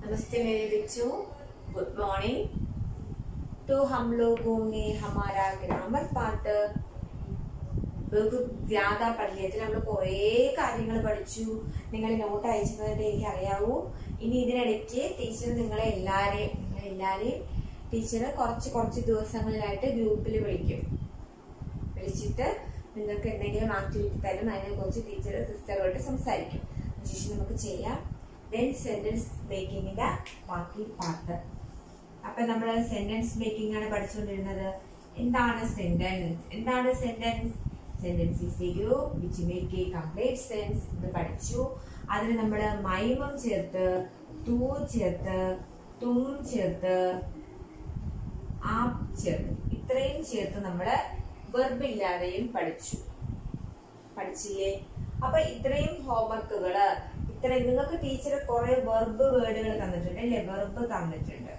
नमस्ते मेरे बच्चों गुड मॉर्निंग तो हम लोगों ने हमारा ग्रामर पार्ट ബഹു വ്യാത പഠനത്തിൽ നമ്മൾ കുറേ കാര്യങ്ങൾ പഠിച്ചു നിങ്ങൾ നോട്ട് അയച്ചതായിട്ട് എനിക്ക് അറിയാവൂ ഇനി ഇതിനിടയ്ക്ക് ടീച്ചർ നിങ്ങളെ എല്ലാരെയും നിങ്ങളെ എല്ലാരെയും ടീച്ചർ കുറച്ച് കുറച്ച് ദിവസങ്ങളിലായിട്ട് ഗ്രൂപ്പിൽ വിളിക്കും വിളിച്ചിട്ട് നിങ്ങൾക്ക് എന്തെങ്കിലും ആക്ടിവിറ്റി തരും അതിനെക്കുറിച്ച് ടീച്ചർ സിസ്റ്ററുമായിട്ട് സംസാരിക്കും ശേഷം നമുക്ക് ചെയ്യാം ദെൻ സെന്റൻസ് മേക്കിങ്ങിന്റെ ബാക്കി പാർട്ട് അപ്പൊ നമ്മൾ സെന്റൻസ് മേക്കിംഗ് ആണ് പഠിച്ചുകൊണ്ടിരുന്നത് എന്താണ് സെന്റൻസ് എന്താണ് sentence sentence is a group which make a complete sense എന്ന് പഠിച്ചു അതിന് നമ്മൾ മൈമം ചേർത്ത് തൂ ചേർത്ത് തും ചേർത്ത് ആപ്പ് ചേർത്ത് ഇത്രയും ചേർത്ത് നമ്മൾ വെർബ് ഇല്ലാതെയും പഠിച്ചു പഠിച്ചില്ലേ അപ്പൊ ഇത്രയും ഹോംവർക്കുകള് ഇത്രയും നിങ്ങൾക്ക് ടീച്ചർ കുറെ വെർബ് വേർഡുകൾ തന്നിട്ടുണ്ട് അല്ലേ വെർബ് തന്നിട്ടുണ്ട്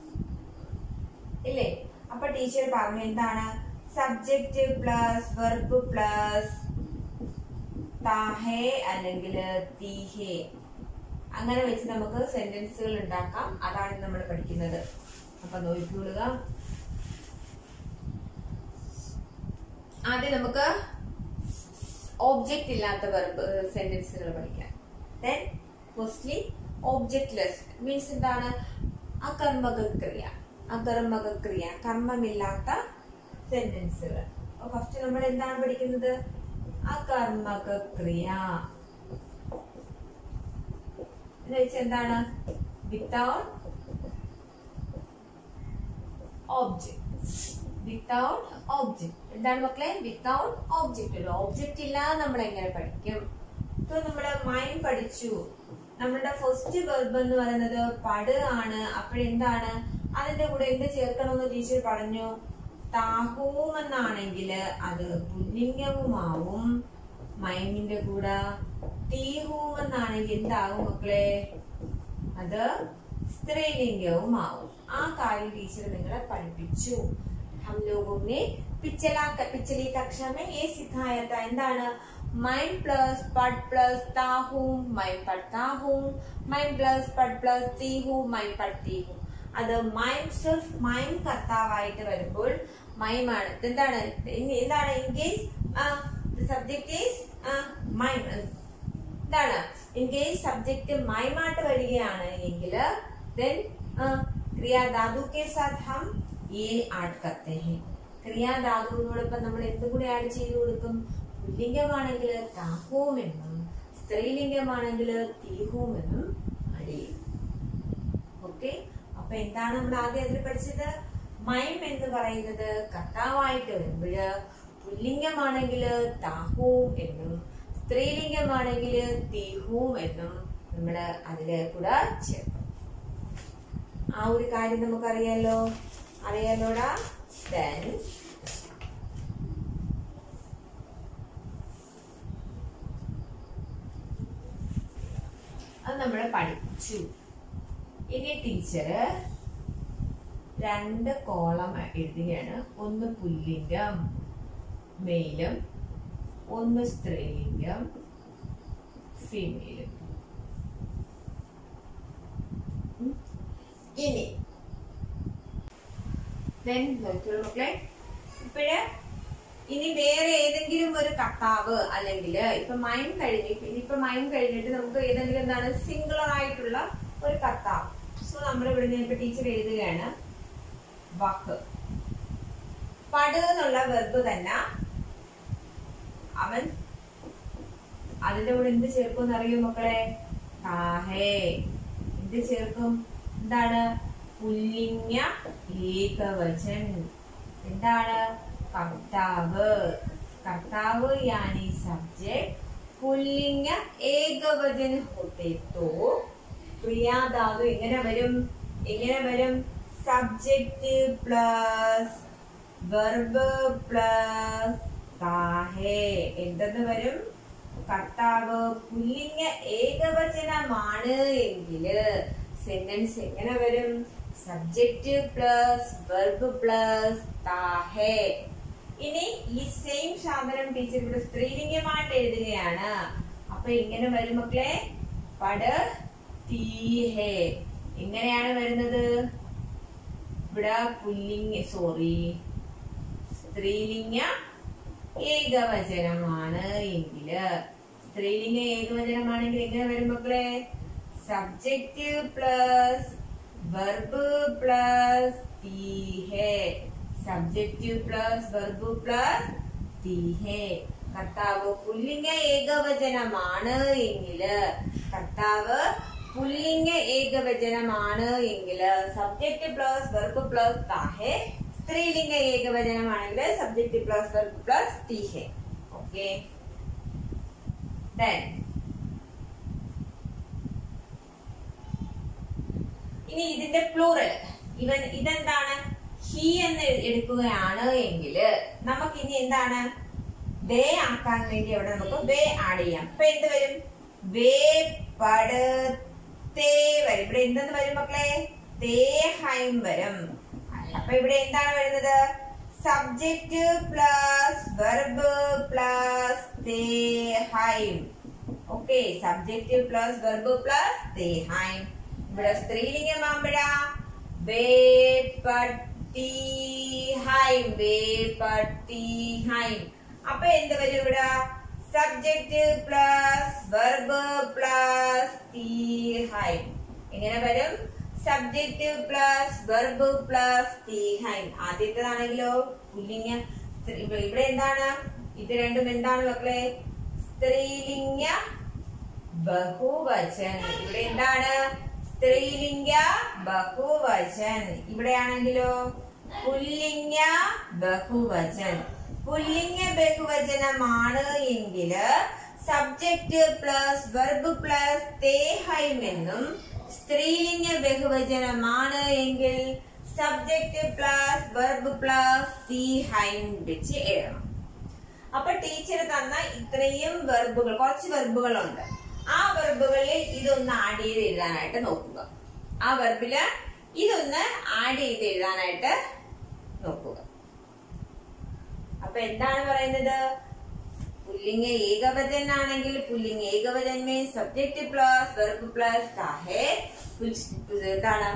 ഇല്ലേ അപ്പൊ ടീച്ചർ പറഞ്ഞു എന്താണ് സബ്ജക്റ്റ് പ്ലസ് വെർബ് പ്ലസ് താഹേ അല്ലെങ്കിൽ തീഹേ അങ്ങനെ വെച്ച് നമുക്ക് സെന്റൻസുകൾ ഉണ്ടാക്കാം അതാണ് നമ്മൾ പഠിക്കുന്നത് അപ്പൊ നോക്കിക്കൊള്ളുക ആദ്യം നമുക്ക് ഓബ്ജക്റ്റ് ഇല്ലാത്ത വെർബ് സെന്റൻസുകൾ പഠിക്കാം ദെൻ ഫസ്റ്റ്ലി ഓബ്ജക്ട്ലെസ് മീൻസ് എന്താണ് അകർമ്മക ക്രിയ അകർമ്മക ക്രിയ കർമ്മമില്ലാത്ത സെന്റൻസുകൾ ഫസ്റ്റ് നമ്മൾ എന്താണ് പഠിക്കുന്നത് അകർമ്മക ക്രിയ എന്ന് വെച്ചാൽ എന്താണ് വിത്തൗട്ട് ഓബ്ജക്ട് വിത്തൗട്ട് ഓബ്ജക്ട് എന്താണ് മക്കളെ വിത്തൗട്ട് ഓബ്ജക്ട് ഒരു ഓബ്ജക്റ്റ് ഇല്ലാതെ നമ്മൾ എങ്ങനെ പഠിക്കും ഇപ്പൊ നമ്മള് മൈൻ പഠിച്ചു നമ്മളുടെ ഫസ്റ്റ് വെർബ് എന്ന് പറയുന്നത് പട് ആണ് അപ്പോഴെന്താണ് അതിന്റെ കൂടെ എന്ത് ചേർക്കണമെന്ന് ടീച്ചർ പറഞ്ഞു താഹൂം എന്നാണെങ്കിൽ അത് പുല്ലിംഗവുമാവും മൈമിന്റെ കൂടെ തീഹൂം എന്നാണെങ്കിൽ എന്താകും മക്കളെ അത് സ്ത്രീലിംഗവുമാവും ആ കാര്യം ടീച്ചർ നിങ്ങളെ പഠിപ്പിച്ചു हम लोगों ने पिछला पिछली कक्षा में ये सिखाया था എന്താണ് മൈൻ പ്ലസ് പഡ് പ്ലസ് താഹൂം മൈൻ പഡ് താഹൂം മൈൻ പ്ലസ് പഡ് പ്ലസ് തീഹൂ മൈൻ പഡ് തീഹൂ അത് മൈം സിർഫ് മൈം കർത്താവായിട്ട് വരുമ്പോൾ മൈമാണ് എന്താണ് എന്താണ് ഇൻ കേസ് സബ്ജക്ട് ഈസ് മൈം എന്താണ് ഇൻ കേസ് സബ്ജക്ട് മൈമായിട്ട് വരികയാണ് എങ്കിൽ ദെൻ ക്രിയാധാതു കെ സാത്ത് ഹം ये ആഡ് करते हैं ക്രിയാധാതുവിനോടൊപ്പം നമ്മൾ എന്തും കൂടി ആഡ് ചെയ്ത് കൊടുക്കും പുല്ലിംഗമാണെങ്കിൽ താഹൂം എന്നും സ്ത്രീലിംഗമാണെങ്കിൽ തീഹൂം എന്നും ആഡ് ചെയ്യും ഓക്കെ അപ്പൊ എന്താണ് നമ്മൾ ആദ്യം അതിൽ പഠിച്ചത് മൈം എന്ന് പറയുന്നത് കർത്താവായിട്ട് വരുമ്പോൾ പുല്ലിംഗമാണെങ്കിൽ താഹൂം എന്നും സ്ത്രീലിംഗമാണെങ്കിൽ തീഹൂം എന്നും നമ്മൾ അതില് കൂടെ ചേർക്കും ആ ഒരു കാര്യം നമുക്കറിയാലോ അറിയാലോടാ ദെൻ അത് നമ്മൾ പഠിച്ചു ഇനി ടീച്ചർ രണ്ട് കോളം എഴുതുകയാണ് ഒന്ന് പുല്ലിംഗം മെയിലും ഒന്ന് സ്ത്രീലിംഗം ഫീമെയിലും ഇനി ദെൻ നോക്കിയോളൂ മക്കളെ ഇപ്പോഴ് ഇനി വേറെ ഏതെങ്കിലും ഒരു കർത്താവ് അല്ലെങ്കിൽ ഇപ്പൊ മൈം കഴിഞ്ഞു ഇനിയിപ്പൊ മൈം കഴിഞ്ഞിട്ട് നമുക്ക് ഏതെങ്കിലും എന്താണ് സിംഗുലർ ആയിട്ടുള്ള ഒരു കർത്താവ് സോ നമ്മൾ ഇവിടെ ഇപ്പൊ ടീച്ചർ എഴുതുകയാണ് വക്ക് പട് എന്നുള്ള വെർബ് തന്നെ അവൻ അതിന്റെ കൂടെ എന്ത് ചേർക്കും അറിയോ മക്കളെ താഹേ എന്ത് ചേർക്കും എന്താണ് പുല്ലിംഗ ഏകവചൻ എന്താണ് കർത്താവ് കർത്താവ് യാനി സബ്ജക്ട് പുല്ലിംഗ ഏകവചൻ ഹോത്തെ തോ ക്രിയാധാതു എങ്ങനെ വരും എങ്ങനെ വരും സബ്ജക്റ്റ് പ്ലസ് വെർബ് പ്ലസ് താഹേ എന്തെന്ന് വരും കർത്താവ് പുല്ലിംഗ ഏകവചനമാണ് എങ്കില് സെന്റൻസ് എങ്ങനെ വരും സബ്ജക്റ്റ് പ്ലസ് വെർബ് പ്ലസ് താഹേ ഇനി ഈ സെയിം സാധനം ടീച്ചർ ഇവിടെ സ്ത്രീലിംഗമായിട്ട് എഴുതുകയാണ് അപ്പൊ ഇങ്ങനെ വരും മക്കളെ പട് തീ ഹേ എങ്ങനെയാണ് വരുന്നത് ഇവിടെ പുല്ലിംഗ സോറി സ്ത്രീലിംഗ ഏകവചനമാണ് എങ്കില് സ്ത്രീലിംഗ ഏകവചനമാണെങ്കിൽ എങ്ങനെ വരും മക്കളെ സബ്ജക്റ്റ് പ്ലസ് വെർബ് പ്ലസ് തി ഹേ സബ്ജക്റ്റ് പ്ലസ് വെർബ് പ്ലസ് തി ഹേ കർത്താവ് പുല്ലിംഗ ഏകവചനമാണ് എങ്കില് കർത്താവ് പുല്ലിംഗ ഏകവചനമാണ് എങ്കില് സബ്ജക്റ്റ് പ്ലസ് വെർബ് പ്ലസ് താഹെ സ്ത്രീലിംഗ ഏകവചനമാണെങ്കിൽ സബ്ജക്റ്റ് പ്ലസ് വെർബ് പ്ലസ് തീഹെ ഓക്കെ ദെൻ ഇനി ഇതിന്റെ പ്ലൂറൽ ഇവൻ ഇതെന്താണ് ഹി എന്ന് എടുക്കുകയാണ് എങ്കിൽ നമുക്ക് ഇനി എന്താണ് വേ ആക്കാൻ വേണ്ടി അവിടെ നമുക്ക് വേ ആഡ് ചെയ്യാം അപ്പൊ എന്ത് വരും വേ പടത്തേ വരും ഇവിടെ എന്തെന്ന് വരും മക്കളെ തേ ഹൈം വരും അപ്പൊ ഇവിടെ എന്താണ് വരുന്നത് സബ്ജക്റ്റ് പ്ലസ് വെർബ് പ്ലസ് തേ ഹൈം okay subject plus verb plus തേ ഹൈം ഇവിടെ സ്ത്രീലിംഗമാകുമ്പോഴാ വേ പട്ടി ഹൈം വേ പട്ടി ഹൈം അപ്പൊ എന്ത് വരും ഇവിടെ സബ്ജക്റ്റ് പ്ലസ് വെർബ് പ്ലസ് തീ ഹൈം എങ്ങനെ വരും സബ്ജക്റ്റ് പ്ലസ് വെർബ് പ്ലസ് തീ ഹൈം ആദ്യത്തേതാണെങ്കിലോ പുല്ലിംഗ സ്ത്രീ- ഇവിടെ എന്താണ് ഇത് രണ്ടും എന്താണ് മക്കളെ സ്ത്രീലിംഗ ബഹുവചൻ ഇവിടെ എന്താണ് സ്ത്രീലിംഗ ബഹുവചൻ ഇവിടെയാണെങ്കിലോ പുല്ലിംഗ ബഹുവചൻ പുല്ലിംഗ ബഹുവചനമാണ് എങ്കില് സബ്ജക്റ്റ് പ്ലസ് വെർബ് പ്ലസ് തേഹൈം എന്നും സ്ത്രീലിംഗ ബഹുവചനമാണ് എങ്കിൽ സബ്ജക്റ്റ് പ്ലസ് വെർബ് പ്ലസ് തീഹൈം വെച്ച് എഴുതണം അപ്പൊ ടീച്ചർ തന്ന ഇത്രയും വെർബുകൾ കുറച്ച് വെർബുകളുണ്ട് ആ വെർബുകളിൽ ഇതൊന്ന് ആഡ് ചെയ്ത് എഴുതാനായിട്ട് നോക്കുക ആ വെർബില് ഇതൊന്ന് ആഡ് ചെയ്ത് എഴുതാനായിട്ട് നോക്കുക അപ്പൊ എന്താണ് പറയുന്നത് പുല്ലിംഗ ഏകവചൻ ആണെങ്കിൽ പുല്ലിംഗ ഏകവചൻ means subject plus verb plus കാഹെ എന്താണ്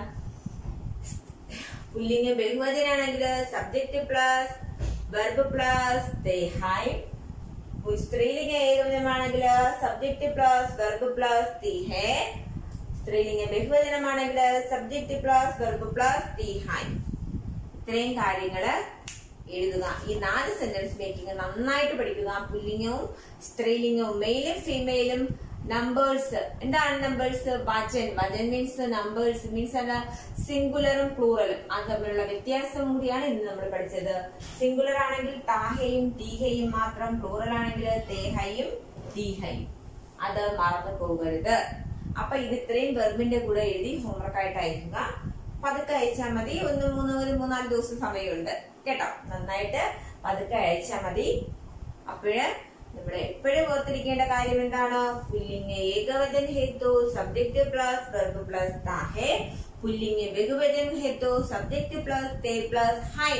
പുല്ലിംഗ ബഹുവചനാണെങ്കിൽ സബ്ജക്റ്റ് പ്ലസ് വെർബ് പ്ലസ് ദേഹായ് സ്ത്രീലിംഗ ഏകവചനമാണെങ്കിൽ സബ്ജക്റ്റ് പ്ലസ് വെർബ് പ്ലസ് തീഹേ സ്ത്രീലിംഗ ബഹുവചനമാണെങ്കിൽ സബ്ജക്റ്റ് പ്ലസ് വെർബ് പ്ലസ് തീഹായ് ഇത്രയും കാര്യങ്ങള് എഴുതുക ഈ നാല് സെന്റൻസ് മേക്കിംഗ് നന്നായിട്ട് പഠിക്കുക പുല്ലിംഗവും സ്ത്രീലിംഗവും മെയിലും ഫീമെയിലും നമ്പേഴ്സ് എന്താണ് നമ്പേഴ്സ് വചൻ വചൻ മീൻസ് നമ്പേഴ്സ് മീൻസ് അല്ല സിംഗുലറും പ്ലൂറലും അത് തമ്മിലുള്ള വ്യത്യാസം കൂടിയാണ് ഇന്ന് നമ്മൾ പഠിച്ചത് സിംഗുലർ ആണെങ്കിൽ താഹയും തീഹയും മാത്രം പ്ലൂറൽ ആണെങ്കിൽ തേഹയും തീഹയും അത് മറന്നു പോകരുത് അപ്പൊ ഇത് ഇത്രയും വെർബിന്റെ കൂടെ എഴുതി ഹോംവർക്ക് ആയിട്ട് അയക്കുക പതുക്കെ അയച്ചാൽ മതി ഒന്ന് മൂന്ന് ഒരു മൂന്നാല് ദിവസം സമയമുണ്ട് കേട്ടോ നന്നായിട്ട് പതുക്കെ അയച്ചാൽ മതി അപ്പോഴ് നമ്മുടെ എപ്പോഴും ഓർത്തിരിക്കേണ്ട കാര്യം എന്താണ് പുല്ലിംഗ ഏകവചൻ ഹേതു സബ്ജക്റ്റ് പ്ലസ് വെർബ് പ്ലസ് താഹെ പുല്ലിംഗ ബഹുവചൻ ഹേതു സബ്ജക്റ്റ് പ്ലസ് തേ പ്ലസ് ഹൈ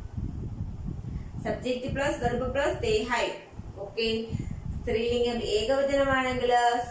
സബ്ജക്റ്റ് പ്ലസ് വെർബ് പ്ലസ് തേ ഹൈ ഓക്കെ സ്ത്രീലിംഗം ഏകവചനമാണെങ്കിൽ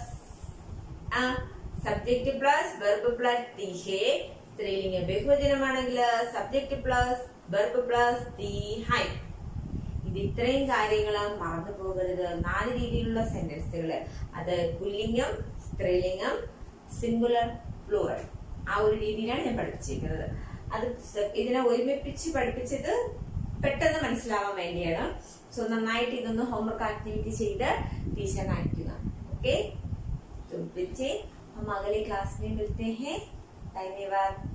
സബ്ജക്റ്റ് പ്ലസ് വെർബ് പ്ലസ് തീഹേ സ്ത്രീലിംഗ ബഹുവചനമാണെങ്കിൽ സബ്ജക്റ്റ് പ്ലസ് വെർബ് പ്ലസ് തീ ഹൈ ഇത് ഇത്രയും കാര്യങ്ങൾ മറന്നു പോകരുത് നാല് രീതിയിലുള്ള സെന്റൻസുകൾ അത് പുല്ലിംഗം സ്ത്രീലിംഗം സിംഗുലർ പ്ലൂറൽ ആ ഒരു രീതിയിലാണ് ഞാൻ പഠിപ്പിച്ചിരിക്കുന്നത് അത് സ- ഇതിനെ ഒരുമിപ്പിച്ച് പഠിപ്പിച്ചത് പെട്ടെന്ന് മനസ്സിലാവാൻ വേണ്ടിയാണ് സോ നന്നായിട്ട് ഇതൊന്ന് ഹോംവർക്ക് ആക്ടിവിറ്റി ചെയ്ത് ടീച്ചറിനെ അയക്കുക ओके तो बच्चे हम अगले क्लास में मिलते हैं धन्यवाद